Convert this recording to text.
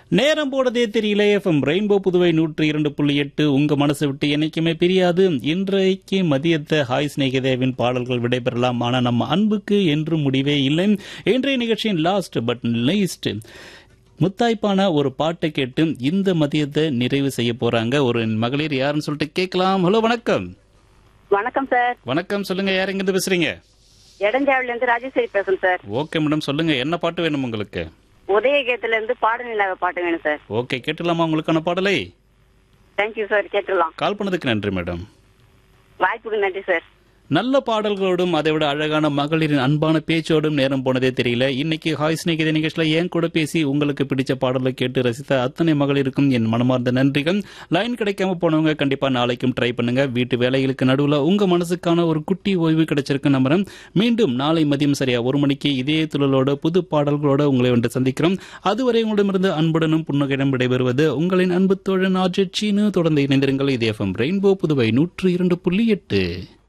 நேரம் போனதே தெரியல எஃப்எம் ரெயின்போ புதுவை நூற்றி இரண்டு புள்ளி எட்டு உங்க மனசை விட்டு என்னைக்குமே பிரியாது இன்றைக்கு மதியத்தை ஹாய் ஸ்நேகிதேவின் பாடல்கள் விடைபெறலாம் ஆனால் நம்ம அன்புக்கு என்றும் முடிவே இல்லை இன்றைய நிகழ்ச்சியின் லாஸ்ட் பட் லைஸ்ட் முத்தாய்ப்பான ஒரு பாட்டை கேட்டு இந்த மதியத்தை நிறைவு செய்ய போறாங்க ஒரு மகளிர் யாருன்னு சொல்லிட்டு கேட்கலாம் ஹலோ வணக்கம் வணக்கம் சார் வணக்கம் சொல்லுங்க யார் எங்கிருந்து பேசுறீங்க இடஞ்சாவில இருந்து ராஜேஸ்வரி பேசுறேன் சார் ஓகே மேடம் சொல்லுங்க என்ன பாட்டு வேணும் உங்களுக்கு உதயகேத்துல இருந்து பாட நிலாவ பாட்டு வேணும் சார் ஓகே கேட்டுலாமா உங்களுக்கான பாடலை தேங்க்யூ சார் கேட்டுடலாம் கால் பண்ணதுக்கு நன்றி மேடம் வாய்ப்புக்கு நன்றி சார் நல்ல பாடல்களோடும் அதை விட அழகான மகளிரின் அன்பான பேச்சோடும் நேரம் போனதே தெரியல இன்னைக்கு ஹாய் ஸ்நேகித நிகழ்ச்சியில என் கூட பேசி உங்களுக்கு பிடிச்ச பாடலை கேட்டு ரசித்த அத்தனை மகளிருக்கும் என் மனமார்ந்த நன்றிகள் லைன் கிடைக்காம போனவங்க கண்டிப்பா நாளைக்கும் ட்ரை பண்ணுங்க வீட்டு வேலைகளுக்கு நடுவுல உங்க மனசுக்கான ஒரு குட்டி ஓய்வு கிடைச்சிருக்கு நம்புறேன் மீண்டும் நாளை மதியம் சரியா ஒரு மணிக்கு இதே துழலோட புது பாடல்களோட உங்களை வந்து சந்திக்கிறோம் அதுவரை உங்களிடமிருந்து அன்புடனும் புன்னகையிடம் விடைபெறுவது உங்களின் அன்பு தோழன் ஆஜட் சீனு தொடர்ந்து இணைந்திருங்கள் இது எஃப்எம் ரெயின்போ புதுவை நூற்று இரண்டு புள்ளி எட்டு